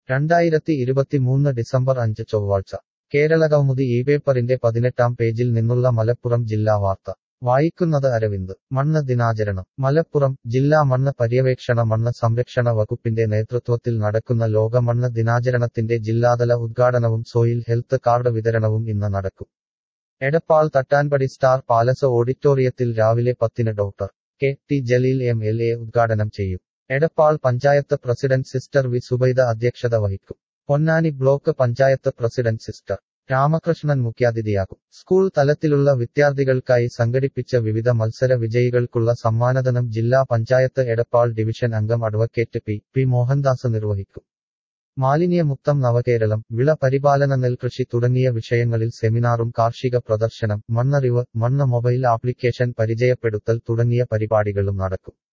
രണ്ടായിരത്തി ഇരുപത്തിമൂന്ന് ഡിസംബർ അഞ്ച് ചൊവ്വാഴ്ച കേരള കൗമുദി ഈ പേപ്പറിന്റെ പതിനെട്ടാം പേജിൽ നിന്നുള്ള മലപ്പുറം ജില്ലാ വാർത്ത വായിക്കുന്നത് അരവിന്ദ് മണ്ണ് ദിനാചരണം മലപ്പുറം ജില്ലാ മണ്ണ് പര്യവേക്ഷണ മണ്ണ് സംരക്ഷണ വകുപ്പിന്റെ നേതൃത്വത്തിൽ നടക്കുന്ന ലോക മണ്ണ് ദിനാചരണത്തിന്റെ ജില്ലാതല ഉദ്ഘാടനവും സോയിൽ ഹെൽത്ത് കാർഡ് വിതരണവും ഇന്ന് നടക്കും എടപ്പാൾ തട്ടാൻപടി സ്റ്റാർ പാലസ് ഓഡിറ്റോറിയത്തിൽ രാവിലെ പത്തിന് doctor K T Jaleel M L A ഉദ്ഘാടനം ചെയ്യും Edappal panchayat president sister V Subaida അധ്യക്ഷത വഹിക്കും Ponnani block panchayat president sister Ramakrishnan മുഖ്യാതിഥിയാകും സ്കൂൾ തലത്തിലുള്ള വിദ്യാർത്ഥികൾക്കായി സംഘടിപ്പിച്ച വിവിധ മത്സര വിജയികൾക്കുള്ള സമ്മാനദനം ജില്ലാ പഞ്ചായത്ത് എടപ്പാൾ ഡിവിഷൻ അംഗം അഡ്വക്കേറ്റ് പി പി മോഹൻദാസ് നിർവഹിക്കും മാലിന്യമുക്തം നവകേരളം വിള പരിപാലന നെൽകൃഷി തുടങ്ങിയ വിഷയങ്ങളിൽ സെമിനാറും കാർഷിക പ്രദർശനം മണ്ണറിവ് മണ്ണ് മൊബൈൽ ആപ്ലിക്കേഷൻ പരിചയപ്പെടുത്തൽ തുടങ്ങിയ പരിപാടികളും നടക്കും